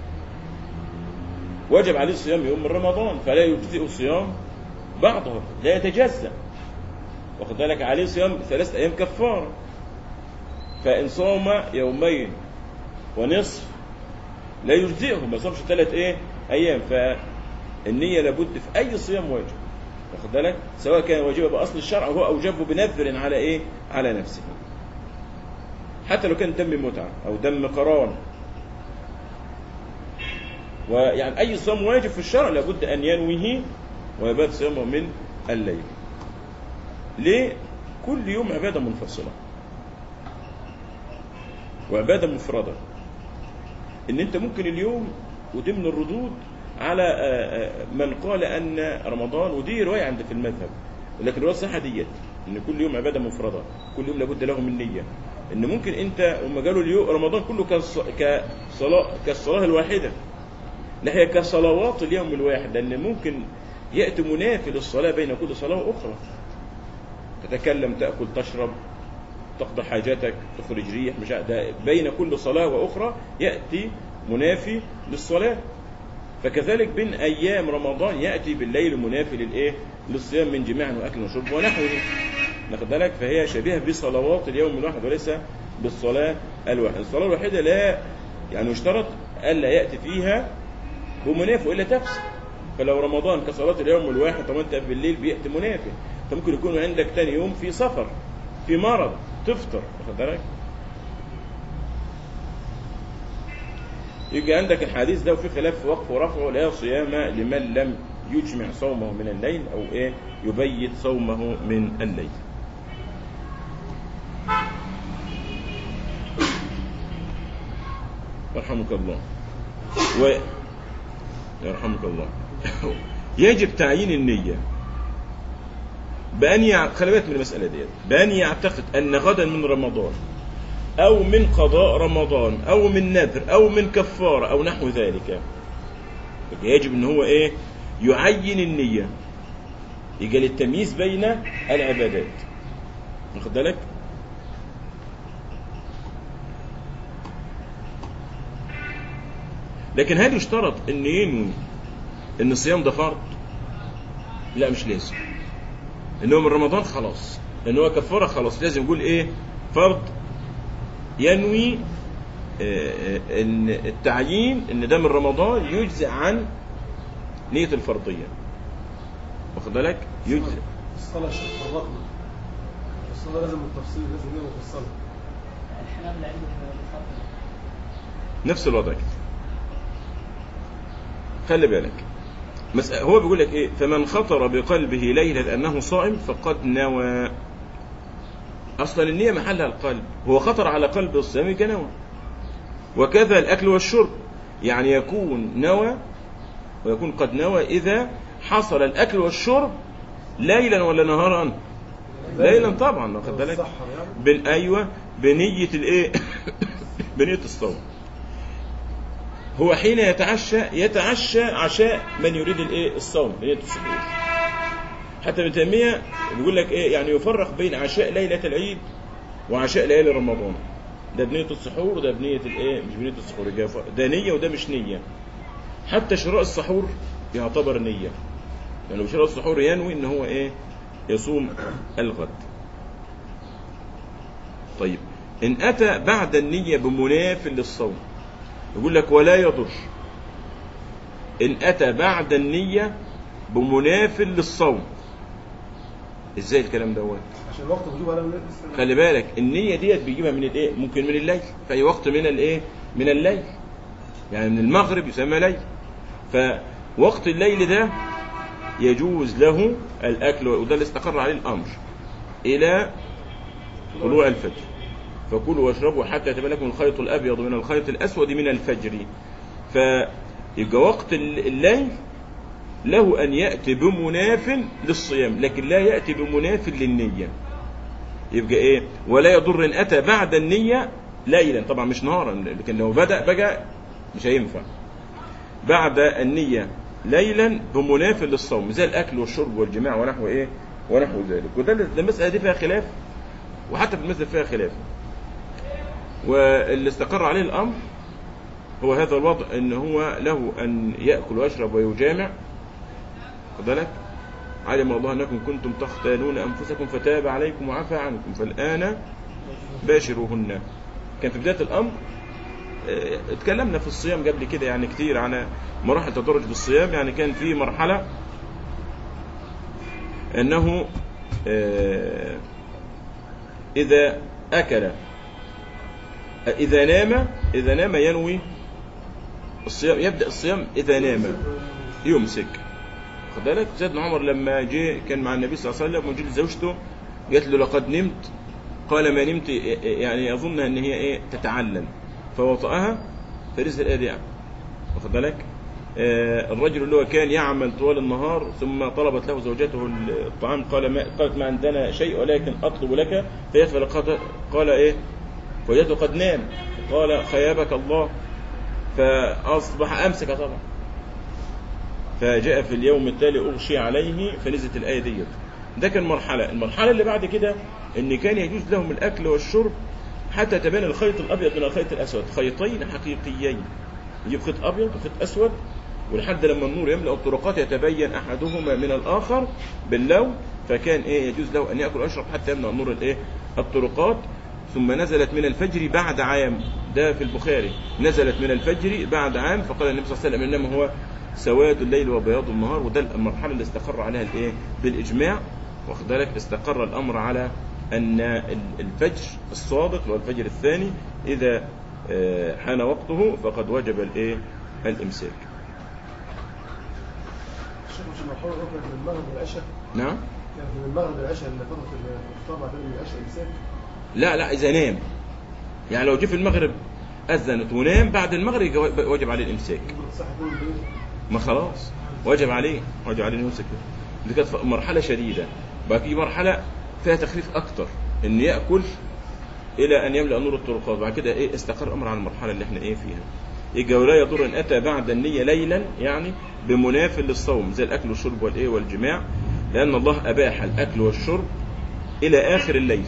وجب عليه صيام يوم من رمضان فلا يجزئه صيام بعضه لا يتجزأ واخد بالك عليه صيام ثلاثة أيام كفارة فإن صام يومين ونصف لا يجزئه ما صامش ثلاث إيه أيام فالنية لابد في أي صيام واجب واخد بالك سواء كان واجبا بأصل الشرع أو هو أوجبه بنذر على إيه على نفسه حتى لو كان دم متعة أو دم قران ويعني أي صيام واجب في الشرع لابد أن ينويه ويبات صيامه من الليل ليه؟ كل يوم عبادة منفصلة وعبادة مفردة إن أنت ممكن اليوم ودي من الردود على آه، آه، من قال أن رمضان ودي رواية عند في المذهب لكن الرواية الصحيحة ديت إن كل يوم عبادة مفردة كل يوم لابد له من نية إن ممكن أنت هم قالوا اليوم رمضان كله كالص- كصلاة كالصلاة الواحدة لا هي كصلوات اليوم الواحد لأن ممكن يأتي منافي للصلاة بين كل صلاة وأخرى تتكلم تأكل تشرب تقضي حاجاتك تخرج ريح مش عارف- ده بين كل صلاة وأخرى يأتي منافي للصلاة فكذلك بين أيام رمضان يأتي بالليل منافي للإيه؟ للصيام من جماع وأكل وشرب ونحوه واخد بالك فهي شبيهة بصلوات اليوم الواحد وليس بالصلاة الواحدة الصلاة الواحدة لا يعني يشترط ألا يأتي فيها بمنافي وإلا تفسد فلو رمضان كصلاة اليوم الواحد طب أنت بالليل بيأتي منافي فممكن يكون عندك تاني يوم في سفر في مرض تفطر واخد بالك يجي عندك الحديث ده وفي خلاف في وقف ورفعه لا صيام لمن لم يجمع صومه من الليل او ايه يبيت صومه من الليل يرحمك الله و يرحمك الله يجب تعيين النية بأن يع... خلي بالك من المسألة ديت بأن يعتقد أن غدا من رمضان أو من قضاء رمضان أو من نذر أو من كفارة أو نحو ذلك يجب أن هو إيه يعين النية يجي للتمييز بين العبادات واخد بالك لكن هل يشترط ان ينوي ان الصيام ده فرض لا مش لازم ان هو من رمضان خلاص ان هو كفاره خلاص لازم يقول ايه فرض ينوي آه، آه، ان التعيين ان ده من رمضان يجزئ عن نية الفرضية واخد بالك يجزئ الصلاة شيخ فرقنا الصلاة لازم التفصيل لازم نية مفصلة الحنابلة عندهم الفضل نفس الوضع كده خلي بالك مس... هو بيقول لك ايه فمن خطر بقلبه ليلة انه صائم فقد نوى اصلا النية محلها القلب هو خطر على قلب الصيام كنوى وكذا الاكل والشرب يعني يكون نوى ويكون قد نوى اذا حصل الاكل والشرب ليلا ولا نهارا ليلا طبعا واخد بالك السحر يعني بن ايوه بنيه الايه بنيه الصوم هو حين يتعشى يتعشى عشاء من يريد الايه الصوم بنيه السحور حتى ابن تيميه بيقول لك ايه يعني يفرق بين عشاء ليله العيد وعشاء ليالي رمضان ده بنيه السحور وده بنيه الايه مش بنيه السحور الجافة. ده نيه وده مش نيه حتى شراء السحور يعتبر نيه يعني بشراء السحور ينوي ان هو ايه يصوم الغد طيب إن أتى بعد النية بمناف للصوم يقول لك ولا يضر إن أتى بعد النية بمناف للصوم إزاي الكلام دوت عشان الوقت بيجيب على لسه خلي بالك النية ديت بيجيبها من الايه ممكن من الليل في أي وقت من الايه من الليل يعني من المغرب يسمى ليل فوقت الليل ده يجوز له الأكل وده اللي استقر عليه الأمر إلى طلوع الفجر فكلوا واشربوا حتى يتبين لكم الخيط الابيض من الخيط الاسود من الفجر فيبقى وقت الليل له ان ياتي بمناف للصيام لكن لا ياتي بمناف للنيه يبقى ايه ولا يضر ان اتى بعد النيه ليلا طبعا مش نهارا لكن لو بدا بقى مش هينفع بعد النيه ليلا بمناف للصوم زي الاكل والشرب والجماع ونحو ايه ونحو ذلك وده المساله دي فيها خلاف وحتى في المذهب فيها خلاف واللي استقر عليه الامر هو هذا الوضع ان هو له ان ياكل ويشرب ويجامع خد بالك علم الله أنكم كنتم تختالون أنفسكم فتاب عليكم وعفى عنكم فالآن باشروهن كان في بداية الأمر آه، اتكلمنا في الصيام قبل كده يعني كتير عن مراحل تدرج بالصيام يعني كان في مرحلة أنه آه، إذا أكل إذا نام إذا نام ينوي الصيام يبدأ الصيام إذا نام يمسك خد بالك سيدنا عمر لما جه كان مع النبي صلى الله عليه وسلم وجد زوجته قالت له لقد نمت قال ما نمت يعني يظن ان هي ايه تتعلم فوطأها فرزق الآية دي واخد بالك آه، الرجل اللي هو كان يعمل طوال النهار ثم طلبت له زوجته الطعام قال ما قالت ما عندنا شيء ولكن اطلب لك فيدخل قال, قال ايه فوجدته قد نام قال خيابك الله فاصبح امسك طبعا فجاء في اليوم التالي اغشي عليه فنزلت الايه ديت ده كان مرحله المرحله اللي بعد كده ان كان يجوز لهم الاكل والشرب حتى تبين الخيط الابيض من الخيط الاسود خيطين حقيقيين يجيب خيط ابيض وخيط اسود ولحد لما النور يملا الطرقات يتبين احدهما من الاخر باللون فكان ايه يجوز له ان ياكل ويشرب حتى يملا النور الايه الطرقات ثم نزلت من الفجر بعد عام ده في البخاري نزلت من الفجر بعد عام فقال النبي صلى الله عليه وسلم انما هو سواد الليل وبياض النهار وده المرحله اللي استقر عليها الايه بالاجماع واخد بالك استقر الامر على ان الفجر الصادق اللي هو الفجر الثاني اذا آه، حان وقته فقد وجب الايه الامساك الشيخ مش المرحله الاخرى كانت من المغرب والعشاء نعم كانت من المغرب والعشاء اللي فتره الافطار بعد العشاء امساك لا لا اذا نام يعني لو جه في المغرب اذنت ونام بعد المغرب يجب- وجب عليه الامساك يقول صح طول الليل ما خلاص وجب عليه وجب عليه انه يمسك دي كانت مرحله شديده بقى في مرحله فيها تخفيف اكتر ان ياكل الى ان يملا نور الطرقات بعد كده ايه استقر الامر على المرحله اللي احنا ايه فيها يبقى ولا يضر ان اتى بعد النيه ليلا يعني بمناف للصوم زي الاكل والشرب والايه والجماع لان الله اباح الاكل والشرب الى اخر الليل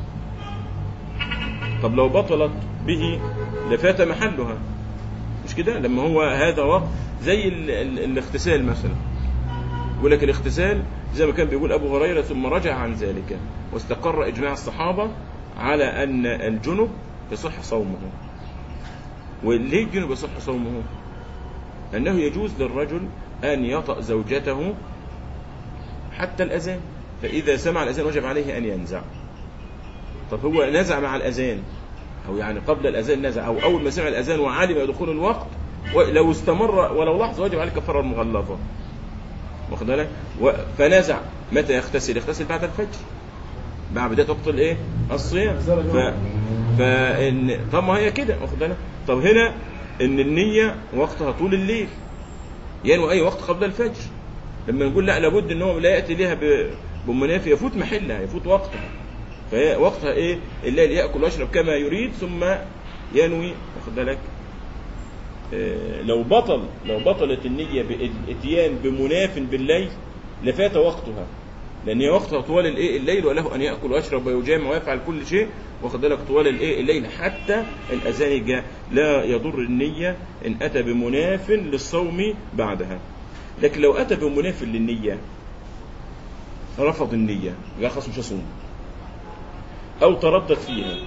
طب لو بطلت به لفات محلها مش كده لما هو هذا وقت زي ال ال الاغتسال مثلا يقول لك الاغتسال زي ما كان بيقول ابو هريره ثم رجع عن ذلك واستقر اجماع الصحابه على ان الجنب يصح صومه وليه الجنب يصح صومه انه يجوز للرجل ان يطأ زوجته حتى الاذان فاذا سمع الاذان وجب عليه ان ينزع طب هو نزع مع الاذان او يعني قبل الاذان نزع او اول ما سمع الاذان وعلم دخول الوقت ولو استمر ولو لحظه وجب عليه الكفاره المغلظه واخد بالك و- فنزع متى يغتسل يغتسل بعد الفجر بعد بدايه وقت الايه الصيام ف فان طب ما هي كده واخد بالك طب هنا ان النيه وقتها طول الليل ينوي اي وقت قبل الفجر لما نقول لا لابد ان هو لا ياتي لها ب- بمنافي يفوت محلها يفوت وقتها فهي وقتها ايه الليل ياكل ويشرب كما يريد ثم ينوي واخد بالك آه، لو بطل لو بطلت النية بالاتيان بمناف بالليل لفات وقتها لان هي وقتها طوال الايه الليل وله ان ياكل ويشرب ويجامع ويفعل كل شيء واخد بالك طوال الايه الليل حتى الاذان جاء لا يضر النية ان اتى بمناف للصوم بعدها لكن لو اتى بمناف للنية رفض النية قال خلاص مش هصوم او تردد فيها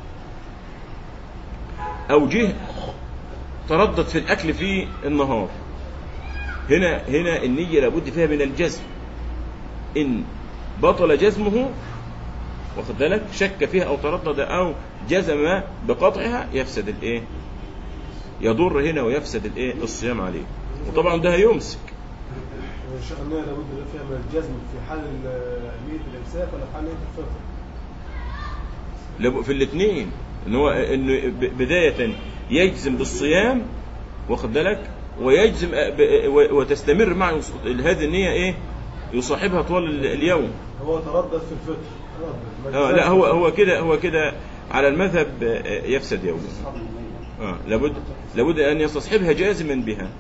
او جه تردد في الاكل في النهار هنا هنا النية لابد فيها من الجزم ان بطل جزمه واخد بالك شك فيها او تردد او جزم بقطعها يفسد الايه يضر هنا ويفسد الايه الصيام عليه وطبعا ده هيمسك الشيخ النية لابد فيها من الجزم في حال ال- نية الامساك ولا في حال نية الفطر لاب- في الاثنين ان هو انه ب- بدايه يجزم بالصيام واخد بالك ويجزم ب- و- وتستمر معه هذه النيه ايه يصاحبها طوال ال- اليوم هو تردد في الفطر تردد ما اه لا هو هو كده هو كده على المذهب آه، يفسد يومه اه لابد لابد ان يستصحبها جازما بها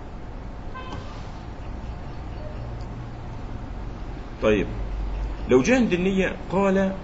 طيب لو جاء عند النية قال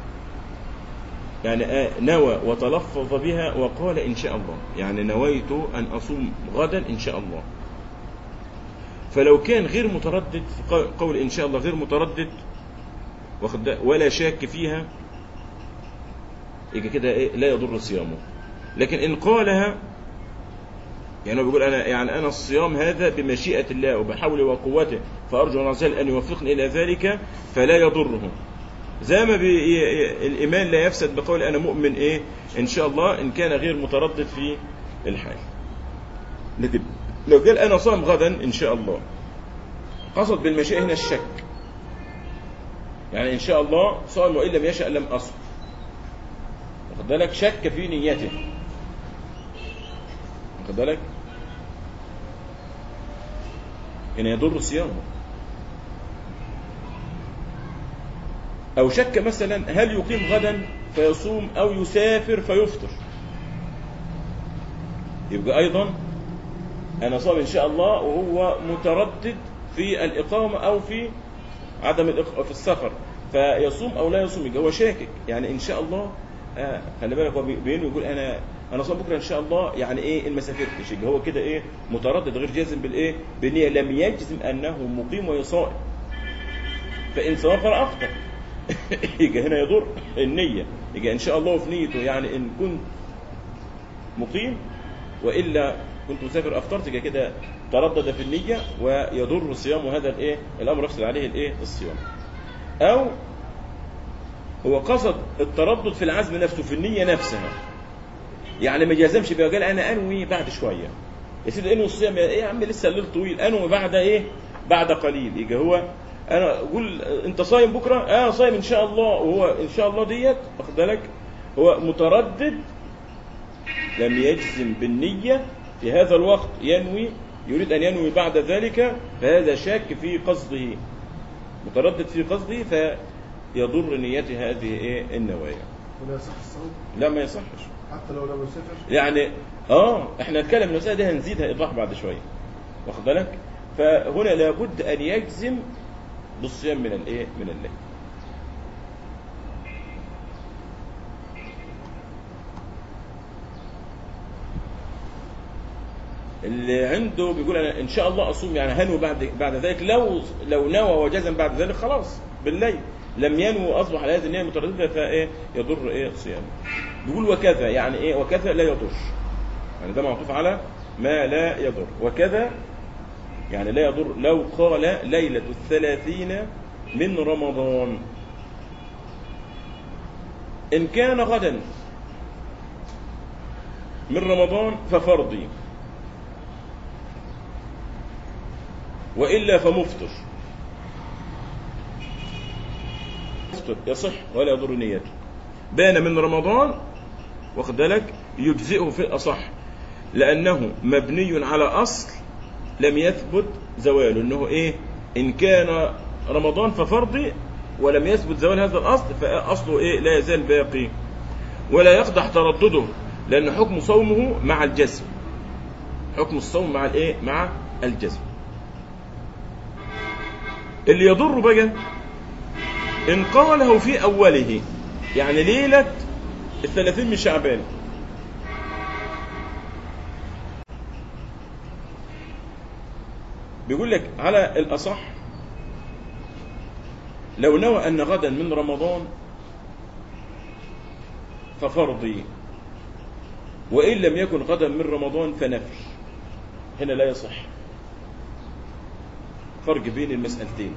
يعني آه، نوى وتلفظ بها وقال إن شاء الله يعني نويت أن أصوم غدا إن شاء الله فلو كان غير متردد في قو- قول إن شاء الله غير متردد واخد بالك؟ ولا شاك فيها يبقى كده إيه لا يضر صيامه لكن إن قالها يعني هو بيقول أنا يعني أنا الصيام هذا بمشيئة الله وبحوله وقوته فأرجو الله عز وجل أن يوفقني إلى ذلك فلا يضره زي ما بي ي- الإيمان لا يفسد بقول أنا مؤمن إيه إن شاء الله إن كان غير متردد في الحال لكن لو قال أنا صام غدا إن شاء الله قصد بالمشيئة هنا الشك يعني إن شاء الله صام وإن لم يشأ لم أصم واخد بالك شك في نيته واخد بالك هنا يضر صيامه أو شك مثلا هل يقيم غدا فيصوم أو يسافر فيفطر يبقى أيضا أنا صام إن شاء الله وهو متردد في الإقامة أو في عدم الإق... في السفر فيصوم أو لا يصوم يبقى هو شاكك يعني إن شاء الله آه خلي بالك هو بي- بينه يقول أنا أنا صام بكرة إن شاء الله يعني إيه إن ما سافرتش يبقى هو كده إيه متردد غير جازم بالإيه بالنية لم يجزم أنه مقيم ويصائم فإن سافر أفطر يبقى هنا يضر النية يبقى إن شاء الله في نيته يعني إن كنت مقيم وإلا كنت مسافر أفطرت يبقى كده تردد في النية ويضر صيام هذا الإيه الأمر يفسد عليه الإيه الصيام أو هو قصد التردد في العزم نفسه في النية نفسها يعني ما جازمش بقى قال أنا أنوي بعد شوية يا سيدي انوي الصيام إيه يا عم لسه الليل طويل أنوي بعد إيه بعد قليل يبقى هو أنا أقول أنت صايم بكرة آه صايم إن شاء الله وهو إن شاء الله ديت واخد بالك هو متردد لم يجزم بالنية في هذا الوقت ينوي يريد أن ينوي بعد ذلك فهذا شاك في قصده متردد في قصده فيضر نيته هذه إيه النوايا ولا يصح الصوم لا ما يصحش حتى لو لم يسافر يعني اه احنا نتكلم المسألة دي هنزيدها إيضاح بعد شوية واخد بالك فهنا لابد أن يجزم بالصيام من الايه من الليل اللي عنده بيقول انا ان شاء الله اصوم يعني هنوي بعد بعد ذلك لو لو نوى وجزم بعد ذلك خلاص بالليل لم ينوي اصبح على هذه النيه متردده فايه يضر ايه صيامه بيقول وكذا يعني ايه وكذا لا يضر يعني ده معطوف على ما لا يضر وكذا يعني لا يضر لو قال ليلة الثلاثين من رمضان إن كان غدا من رمضان ففرضي وإلا فمفطر مفطر يصح ولا يضر نيته بان من رمضان واخد بالك يجزئه في الأصح لأنه مبني على أصل لم يثبت زواله انه ايه ان كان رمضان ففرضي ولم يثبت زوال هذا الاصل فاصله ايه لا يزال باقي ولا يقدح تردده لان حكم صومه مع الجزم حكم الصوم مع الايه مع الجزم اللي يضر بقى ان قاله في اوله يعني ليله الثلاثين من شعبان بيقول لك على الأصح لو نوى أن غدا من رمضان ففرضي وإن لم يكن غدا من رمضان فنفل هنا لا يصح فرق بين المسألتين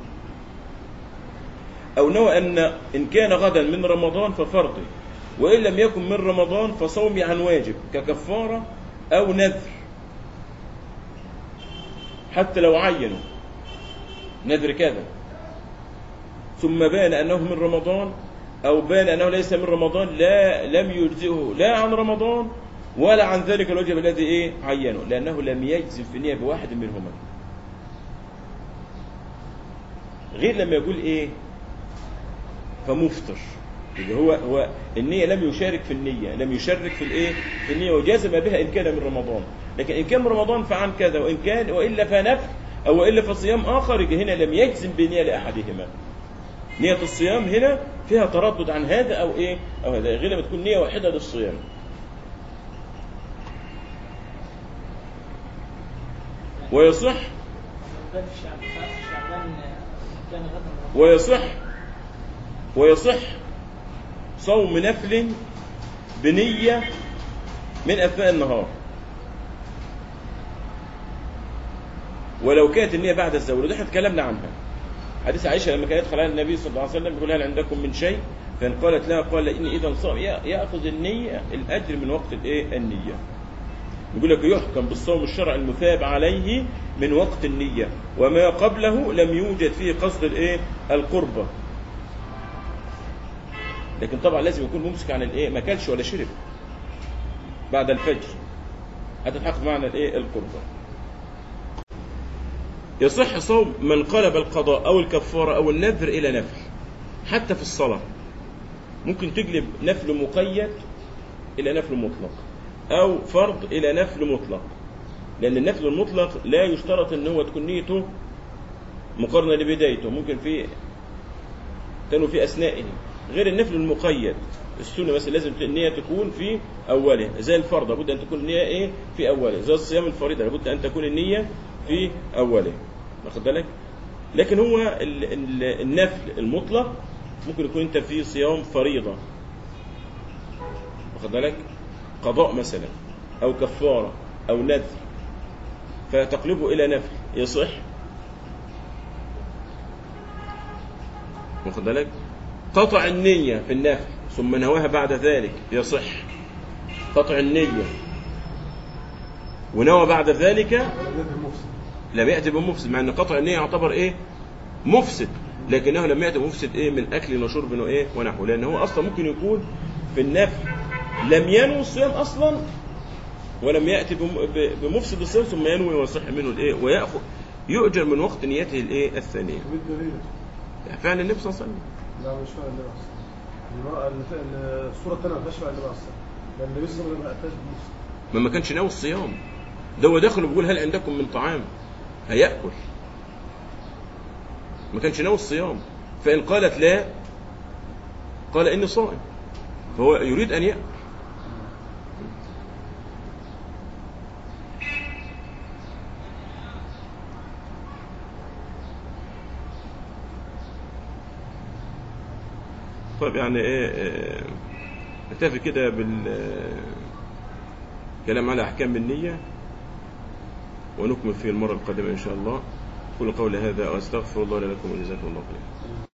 أو نوى أن إن كان غدا من رمضان ففرضي وإن لم يكن من رمضان فصومي عن واجب ككفارة أو نذر حتى لو عينوا نذر كذا ثم بان أنه من رمضان أو بان أنه ليس من رمضان لا لم يجزئه لا عن رمضان ولا عن ذلك الوجب الذي إيه عينه لأنه لم يجزم في النية بواحد منهما غير لما يقول إيه فمفطر يبقى هو هو النية لم يشارك في النية لم يشارك في الايه في النية وجزم بها إن كان من رمضان لكن إن كان من رمضان فعن كذا وإن كان وإلا فنفل أو إلا فصيام آخر يبقى هنا لم يجزم بنية لأحدهما نية الصيام هنا فيها تردد عن هذا أو إيه أو هذا غير لما تكون نية واحدة للصيام ويصح شعبان في شعبان في شعبان كان غدا رمضان. ويصح ويصح صوم نفل بنية من أثناء النهار ولو كانت النية بعد الزوال وده احنا اتكلمنا عنها حديث عائشة لما كان يدخل على النبي صلى الله عليه وسلم يقول هل عندكم من شيء فإن قالت لا قال إني إذا صام يا- يأخذ النية الأجر من وقت الإيه النية يقول لك يحكم بالصوم الشرعي المثاب عليه من وقت النية وما قبله لم يوجد فيه قصد الايه القربة لكن طبعا لازم يكون ممسك عن الايه ما كلش ولا شرب بعد الفجر هتتحقق معنى الايه القربة يصح صوم من قلب القضاء او الكفارة او النذر الى نفل حتى في الصلاة ممكن تقلب نفل مقيد الى نفل مطلق او فرض الى نفل مطلق لان النفل المطلق لا يشترط ان هو تكون نيته مقارنه لبدايته ممكن في تنو في اثنائه غير النفل المقيد السنه مثلا لازم النيه تكون في اوله زي الفرض لابد ان تكون النيه ايه في اوله زي الصيام الفريضه لابد ان تكون النيه في اوله واخد بالك لكن هو ال- ال- النفل المطلق ممكن يكون انت في صيام فريضه واخد بالك قضاء مثلا او كفاره او نذر فتقلبه الى نفل يصح واخد بالك قطع النية في النفل ثم نواها بعد ذلك يصح قطع النية ونوى بعد ذلك ولا ده المفسد لم يأتي بمفسد مع أن قطع النية يعتبر إيه مفسد لكنه لم يأتي بمفسد إيه من أكل وشرب وإيه ونحوه لأن هو أصلا ممكن يكون في النفل لم ينوي الصيام أصلا ولم يأتي بم- ب- بمفسد الصيام ثم ينوي ويصح منه الإيه ويأخذ يؤجر من وقت نيته الإيه الثانية طب ايه الدليل؟ فعل النبي صلى الله عليه وسلم لا مش فاهم النبي عليه الصلاة والسلام. المرأة اللي في- اللي- الصورة الثانية ما فيهاش فعل النبي عليه الصلاة والسلام. لأن النبي صلى الله عليه وسلم ما أتاش بمفسد. ما ما كانش ناوي الصيام ده هو داخل وبيقول هل عندكم من طعام هيأكل ما كانش ناوي الصيام فإن قالت لا قال إني صائم فهو يريد أن يأكل طيب يعني ايه آه، نكتفي كده بال آه، كلام على احكام النيه ونكمل في المره القادمه ان شاء الله كل قول هذا واستغفر الله لي ولكم وجزاكم الله خيرا